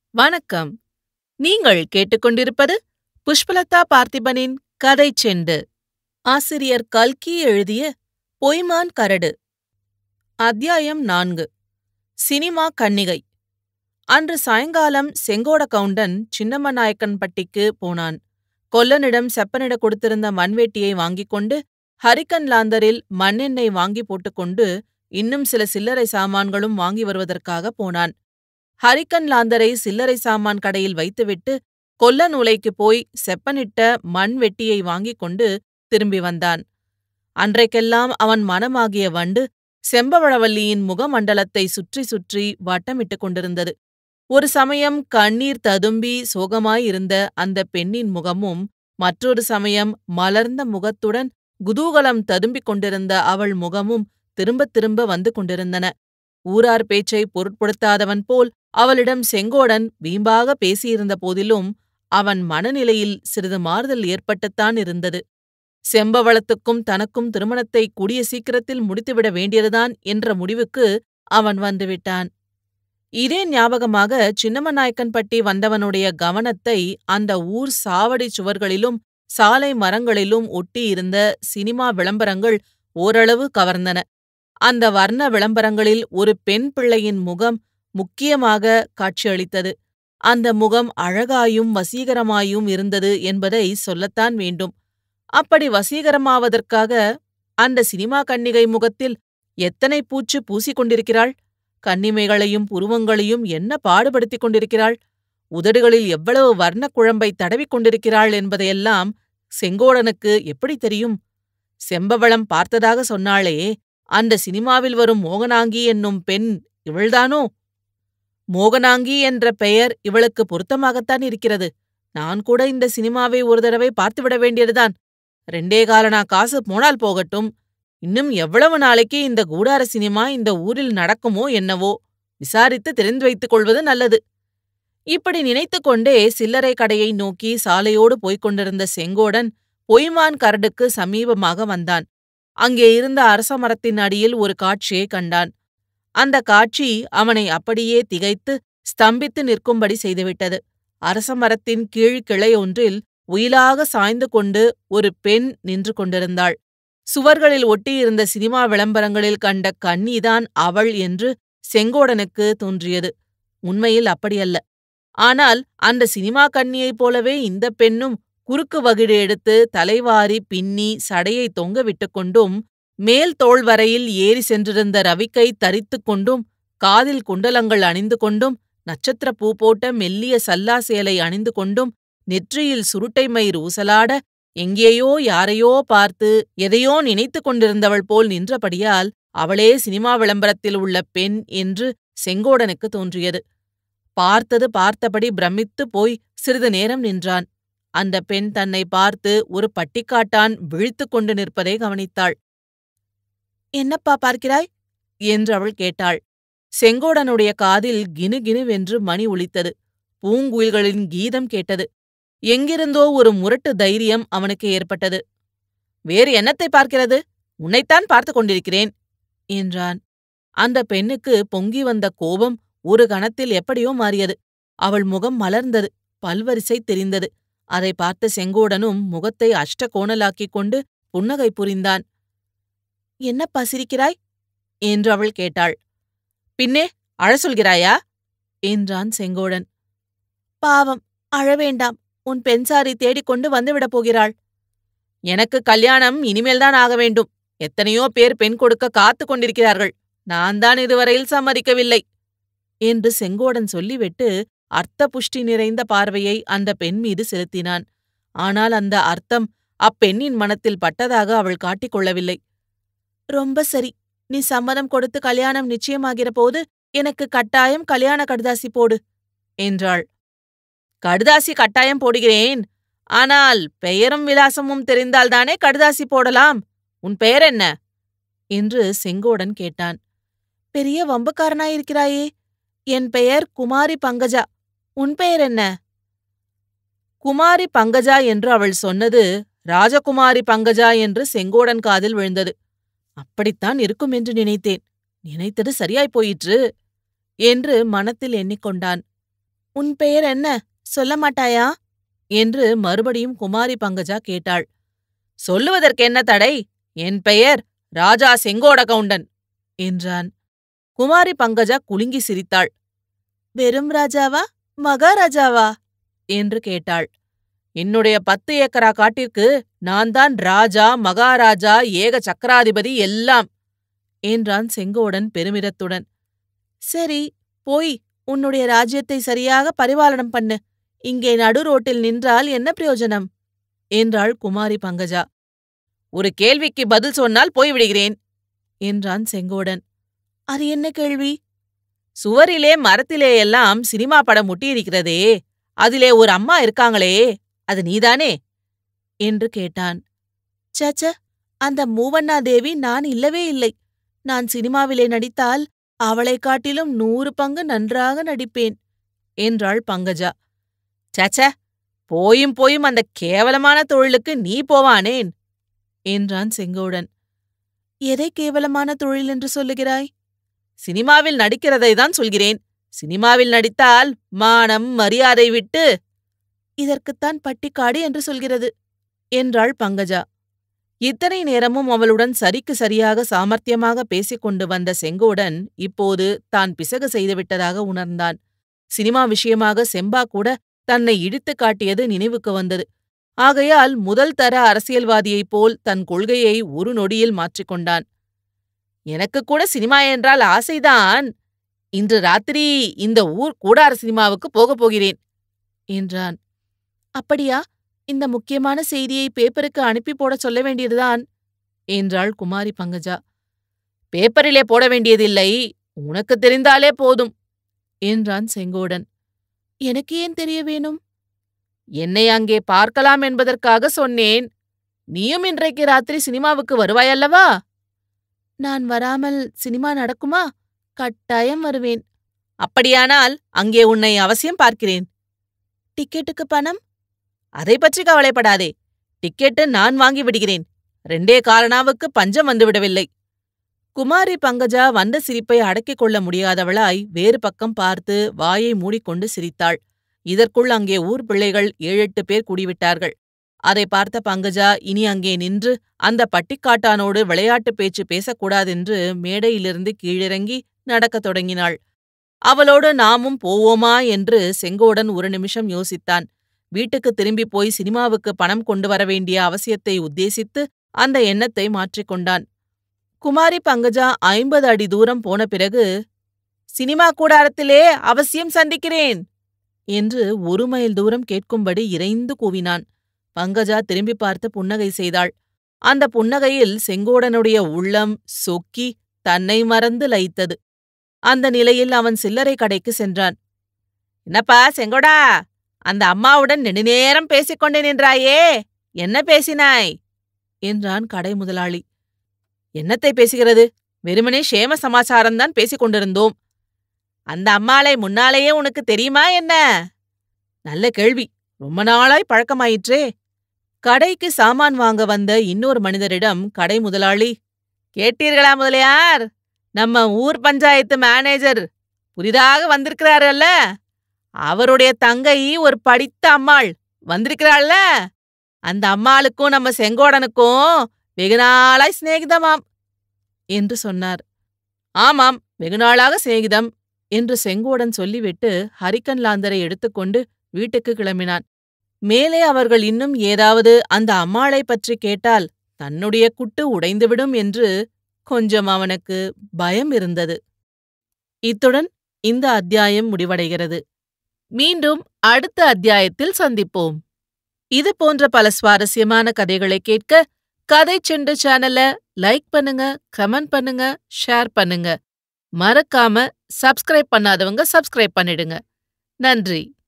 வணக்கம் நீங்கள் கேட்டுக்கொண்டிருப்பது புஷ்பலதா பார்த்திபனின் கதை செண்டு ஆசிரியர் கல்கி எழுதிய பொய்மான் கரடு அத்தியாயம் நான்கு சினிமா கன்னிகை அன்று சாயங்காலம் செங்கோட கவுண்டன் சின்னமநாயக்கன்பட்டிக்கு போனான் கொல்லனிடம் செப்பனிட கொடுத்திருந்த மண்வெட்டியை வாங்கிக் கொண்டு ஹரிக்கன் லாந்தரில் மண்ணெண்ணெய் வாங்கி போட்டுக்கொண்டு இன்னும் சில சில்லறை சாமான்களும் வாங்கி வருவதற்காக போனான் ஹரிக்கன் லாந்தரை சில்லறை சாமான் கடையில் வைத்துவிட்டு கொல்ல நூலைக்குப் போய் செப்பனிட்ட மண் வெட்டியை வாங்கிக் கொண்டு திரும்பி வந்தான் அன்றைக்கெல்லாம் அவன் மனமாகிய வண்டு செம்பவழவல்லியின் முகமண்டலத்தை சுற்றி சுற்றி வட்டமிட்டுக் கொண்டிருந்தது ஒரு சமயம் கண்ணீர் ததும்பி சோகமாயிருந்த அந்த பெண்ணின் முகமும் மற்றொரு சமயம் மலர்ந்த முகத்துடன் குதூகலம் ததும்பிக் கொண்டிருந்த அவள் முகமும் திரும்பத் திரும்ப வந்து கொண்டிருந்தன ஊரார் பேச்சை பொருட்படுத்தாதவன் போல் அவளிடம் செங்கோடன் வீம்பாக பேசியிருந்த போதிலும் அவன் மனநிலையில் சிறிது மாறுதல் ஏற்பட்டுத்தான் இருந்தது செம்பவளத்துக்கும் தனக்கும் திருமணத்தை கூடிய சீக்கிரத்தில் முடித்துவிட வேண்டியதுதான் என்ற முடிவுக்கு அவன் வந்துவிட்டான் இதே ஞாபகமாக சின்னமநாயக்கன்பட்டி வந்தவனுடைய கவனத்தை அந்த ஊர் சாவடி சுவர்களிலும் சாலை மரங்களிலும் ஒட்டியிருந்த சினிமா விளம்பரங்கள் ஓரளவு கவர்ந்தன அந்த வர்ண விளம்பரங்களில் ஒரு பெண் பிள்ளையின் முகம் முக்கியமாக காட்சியளித்தது அந்த முகம் அழகாயும் வசீகரமாயும் இருந்தது என்பதை சொல்லத்தான் வேண்டும் அப்படி வசீகரமாவதற்காக அந்த சினிமா கன்னிகை முகத்தில் எத்தனை பூச்சு பூசிக் கொண்டிருக்கிறாள் கன்னிமைகளையும் புருவங்களையும் என்ன பாடுபடுத்திக் கொண்டிருக்கிறாள் உதடுகளில் எவ்வளவு வர்ணக் குழம்பை தடவிக் கொண்டிருக்கிறாள் என்பதையெல்லாம் செங்கோடனுக்கு எப்படி தெரியும் செம்பவளம் பார்த்ததாக சொன்னாளே அந்த சினிமாவில் வரும் மோகனாங்கி என்னும் பெண் இவள்தானோ மோகனாங்கி என்ற பெயர் இவளுக்கு பொருத்தமாகத்தான் இருக்கிறது நான் கூட இந்த சினிமாவை ஒரு தடவை பார்த்துவிட வேண்டியதுதான் ரெண்டே காலனா காசு போனால் போகட்டும் இன்னும் எவ்வளவு நாளைக்கு இந்த கூடார சினிமா இந்த ஊரில் நடக்குமோ என்னவோ விசாரித்து தெரிந்து வைத்துக் கொள்வது நல்லது இப்படி நினைத்துக் கொண்டே சில்லறை கடையை நோக்கி சாலையோடு போய்க் கொண்டிருந்த செங்கோடன் பொய்மான் கரடுக்கு சமீபமாக வந்தான் அங்கே இருந்த அரச மரத்தின் அடியில் ஒரு காட்சியை கண்டான் அந்த காட்சி அவனை அப்படியே திகைத்து ஸ்தம்பித்து நிற்கும்படி செய்துவிட்டது அரச மரத்தின் கீழ் கிளை ஒன்றில் உயிலாக சாய்ந்து கொண்டு ஒரு பெண் நின்று கொண்டிருந்தாள் சுவர்களில் ஒட்டியிருந்த சினிமா விளம்பரங்களில் கண்ட கன்னிதான் அவள் என்று செங்கோடனுக்கு தோன்றியது உண்மையில் அப்படியல்ல ஆனால் அந்த சினிமா கன்னியைப் போலவே இந்த பெண்ணும் குறுக்கு வகிடு எடுத்து தலைவாரி பின்னி சடையை தொங்க விட்டுக்கொண்டும் மேல் தோள் வரையில் ஏறி சென்றிருந்த ரவிக்கை தரித்துக் கொண்டும் காதில் குண்டலங்கள் அணிந்து கொண்டும் நட்சத்திர பூ போட்ட மெல்லிய சல்லா சேலை அணிந்து கொண்டும் நெற்றியில் சுருட்டை மயிர் ஊசலாட எங்கேயோ யாரையோ பார்த்து எதையோ நினைத்துக் கொண்டிருந்தவள் போல் நின்றபடியால் அவளே சினிமா விளம்பரத்தில் உள்ள பெண் என்று செங்கோடனுக்கு தோன்றியது பார்த்தது பார்த்தபடி பிரமித்துப் போய் சிறிது நேரம் நின்றான் அந்த பெண் தன்னை பார்த்து ஒரு பட்டிக்காட்டான் விழித்துக் கொண்டு நிற்பதை கவனித்தாள் என்னப்பா பார்க்கிறாய் என்று அவள் கேட்டாள் செங்கோடனுடைய காதில் கினு கினுவென்று மணி ஒலித்தது பூங்குயில்களின் கீதம் கேட்டது எங்கிருந்தோ ஒரு முரட்டு தைரியம் அவனுக்கு ஏற்பட்டது வேறு என்னத்தை பார்க்கிறது உன்னைத்தான் பார்த்து கொண்டிருக்கிறேன் என்றான் அந்த பெண்ணுக்கு பொங்கி வந்த கோபம் ஒரு கணத்தில் எப்படியோ மாறியது அவள் முகம் மலர்ந்தது பல்வரிசை தெரிந்தது அதை பார்த்த செங்கோடனும் முகத்தை அஷ்ட கோணலாக்கிக் கொண்டு புன்னகை புரிந்தான் என்னப்பா சிரிக்கிறாய் என்று அவள் கேட்டாள் பின்னே அழ சொல்கிறாயா என்றான் செங்கோடன் பாவம் அழவேண்டாம் உன் பெண்சாரி தேடிக்கொண்டு வந்துவிடப் போகிறாள் எனக்கு கல்யாணம் இனிமேல்தான் ஆக வேண்டும் எத்தனையோ பேர் பெண் கொடுக்க காத்துக் கொண்டிருக்கிறார்கள் நான் தான் இதுவரையில் சம்மதிக்கவில்லை என்று செங்கோடன் சொல்லிவிட்டு அர்த்த புஷ்டி நிறைந்த பார்வையை அந்த பெண் மீது செலுத்தினான் ஆனால் அந்த அர்த்தம் அப்பெண்ணின் மனத்தில் பட்டதாக அவள் காட்டிக்கொள்ளவில்லை ரொம்ப சரி நீ சம்மதம் கொடுத்து கல்யாணம் நிச்சயமாகிற போது எனக்கு கட்டாயம் கல்யாண கடுதாசி போடு என்றாள் கடுதாசி கட்டாயம் போடுகிறேன் ஆனால் பெயரும் விலாசமும் தெரிந்தால்தானே கடுதாசி போடலாம் உன் பெயர் என்ன என்று செங்கோடன் கேட்டான் பெரிய வம்புக்காரனாயிருக்கிறாயே என் பெயர் குமாரி பங்கஜா உன் பெயர் என்ன குமாரி பங்கஜா என்று அவள் சொன்னது ராஜகுமாரி பங்கஜா என்று செங்கோடன் காதில் விழுந்தது அப்படித்தான் இருக்கும் என்று நினைத்தேன் நினைத்தது சரியாய்ப் போயிற்று என்று மனத்தில் எண்ணிக்கொண்டான் உன் பெயர் என்ன சொல்ல மாட்டாயா என்று மறுபடியும் குமாரி பங்கஜா கேட்டாள் சொல்லுவதற்கு என்ன தடை என் பெயர் ராஜா செங்கோட கவுண்டன் என்றான் குமாரி பங்கஜா குலுங்கி சிரித்தாள் வெறும் ராஜாவா மகாராஜாவா என்று கேட்டாள் என்னுடைய பத்து ஏக்கரா காட்டிற்கு நான் தான் ராஜா மகாராஜா ஏக சக்கராதிபதி எல்லாம் என்றான் செங்கோடன் பெருமிதத்துடன் சரி போய் உன்னுடைய ராஜ்யத்தை சரியாக பரிபாலனம் பண்ணு இங்கே நடு ரோட்டில் நின்றால் என்ன பிரயோஜனம் என்றாள் குமாரி பங்கஜா ஒரு கேள்விக்கு பதில் சொன்னால் போய்விடுகிறேன் என்றான் செங்கோடன் அது என்ன கேள்வி சுவரிலே மரத்திலே எல்லாம் சினிமா படம் முட்டியிருக்கிறதே அதிலே ஒரு அம்மா இருக்காங்களே அது நீதானே என்று கேட்டான் சச்ச அந்த மூவண்ணா தேவி நான் இல்லவே இல்லை நான் சினிமாவிலே நடித்தால் அவளைக் காட்டிலும் நூறு பங்கு நன்றாக நடிப்பேன் என்றாள் பங்கஜா சச்ச போயும் போயும் அந்த கேவலமான தொழிலுக்கு நீ போவானேன் என்றான் செங்கோடன் எதை கேவலமான தொழில் என்று சொல்லுகிறாய் சினிமாவில் நடிக்கிறதை தான் சொல்கிறேன் சினிமாவில் நடித்தால் மானம் மரியாதை விட்டு இதற்குத்தான் பட்டிக்காடு என்று சொல்கிறது என்றாள் பங்கஜா இத்தனை நேரமும் அவளுடன் சரிக்கு சரியாக சாமர்த்தியமாக பேசிக் கொண்டு வந்த செங்கோடன் இப்போது தான் பிசகு செய்துவிட்டதாக உணர்ந்தான் சினிமா விஷயமாக செம்பா கூட தன்னை இடித்துக் காட்டியது நினைவுக்கு வந்தது ஆகையால் முதல் தர அரசியல்வாதியைப் போல் தன் கொள்கையை ஒரு நொடியில் மாற்றிக்கொண்டான் எனக்கு கூட சினிமா என்றால் ஆசைதான் இன்று ராத்திரி இந்த ஊர் கூடார சினிமாவுக்கு போகப் போகிறேன் என்றான் அப்படியா இந்த முக்கியமான செய்தியை பேப்பருக்கு அனுப்பி போட சொல்ல வேண்டியதுதான் என்றாள் குமாரி பங்கஜா பேப்பரிலே போட வேண்டியதில்லை உனக்கு தெரிந்தாலே போதும் என்றான் செங்கோடன் எனக்கு ஏன் தெரிய வேணும் என்னை அங்கே பார்க்கலாம் என்பதற்காக சொன்னேன் நீயும் இன்றைக்கு ராத்திரி சினிமாவுக்கு வருவாயல்லவா நான் வராமல் சினிமா நடக்குமா கட்டாயம் வருவேன் அப்படியானால் அங்கே உன்னை அவசியம் பார்க்கிறேன் டிக்கெட்டுக்கு பணம் அதை பற்றி கவலைப்படாதே டிக்கெட்டு நான் வாங்கி விடுகிறேன் ரெண்டே காரணாவுக்கு பஞ்சம் வந்துவிடவில்லை குமாரி பங்கஜா வந்த சிரிப்பை அடக்கிக் கொள்ள முடியாதவளாய் வேறு பக்கம் பார்த்து வாயை மூடிக்கொண்டு சிரித்தாள் இதற்குள் அங்கே ஊர் பிள்ளைகள் ஏழெட்டு பேர் கூடிவிட்டார்கள் அதை பார்த்த பங்கஜா இனி அங்கே நின்று அந்த பட்டிக்காட்டானோடு விளையாட்டுப் பேச்சு பேசக்கூடாதென்று மேடையிலிருந்து கீழிறங்கி நடக்கத் தொடங்கினாள் அவளோடு நாமும் போவோமா என்று செங்கோடன் ஒரு நிமிஷம் யோசித்தான் வீட்டுக்கு திரும்பி போய் சினிமாவுக்கு பணம் கொண்டு வர வேண்டிய அவசியத்தை உத்தேசித்து அந்த எண்ணத்தை மாற்றிக்கொண்டான் குமாரி பங்கஜா ஐம்பது அடி தூரம் போன பிறகு சினிமா கூடாரத்திலே அவசியம் சந்திக்கிறேன் என்று ஒரு மைல் தூரம் கேட்கும்படி இறைந்து கூவினான் பங்கஜா திரும்பி பார்த்து புன்னகை செய்தாள் அந்த புன்னகையில் செங்கோடனுடைய உள்ளம் சொக்கி தன்னை மறந்து லயித்தது அந்த நிலையில் அவன் சில்லறை கடைக்கு சென்றான் என்னப்பா செங்கோடா அந்த அம்மாவுடன் நெடுநேரம் பேசிக் கொண்டு நின்றாயே என்ன பேசினாய் என்றான் கடை முதலாளி என்னத்தை பேசுகிறது வெறுமனே ஷேம சமாச்சாரம்தான் பேசிக் கொண்டிருந்தோம் அந்த அம்மாளை முன்னாலேயே உனக்கு தெரியுமா என்ன நல்ல கேள்வி ரொம்ப நாளாய் பழக்கமாயிற்றே கடைக்கு சாமான் வாங்க வந்த இன்னொரு மனிதரிடம் கடை முதலாளி கேட்டீர்களா முதலியார் நம்ம ஊர் பஞ்சாயத்து மேனேஜர் புதிதாக வந்திருக்கிறாரல்ல அவருடைய தங்கை ஒரு படித்த அம்மாள் வந்திருக்கிறாள்ல அந்த அம்மாளுக்கும் நம்ம செங்கோடனுக்கும் வெகு நாளாய் சிநேகிதமாம் என்று சொன்னார் ஆமாம் வெகு நாளாக சிநேகிதம் என்று செங்கோடன் சொல்லிவிட்டு ஹரிக்கன் லாந்தரை எடுத்துக்கொண்டு வீட்டுக்கு கிளம்பினான் மேலே அவர்கள் இன்னும் ஏதாவது அந்த அம்மாளை பற்றி கேட்டால் தன்னுடைய குட்டு உடைந்துவிடும் என்று கொஞ்சம் அவனுக்கு பயம் இருந்தது இத்துடன் இந்த அத்தியாயம் முடிவடைகிறது மீண்டும் அடுத்த அத்தியாயத்தில் சந்திப்போம் இது போன்ற பல சுவாரஸ்யமான கதைகளை கேட்க கதை செண்டு சேனலை லைக் பண்ணுங்க கமெண்ட் பண்ணுங்க ஷேர் பண்ணுங்க மறக்காம சப்ஸ்கிரைப் பண்ணாதவங்க சப்ஸ்கிரைப் பண்ணிடுங்க நன்றி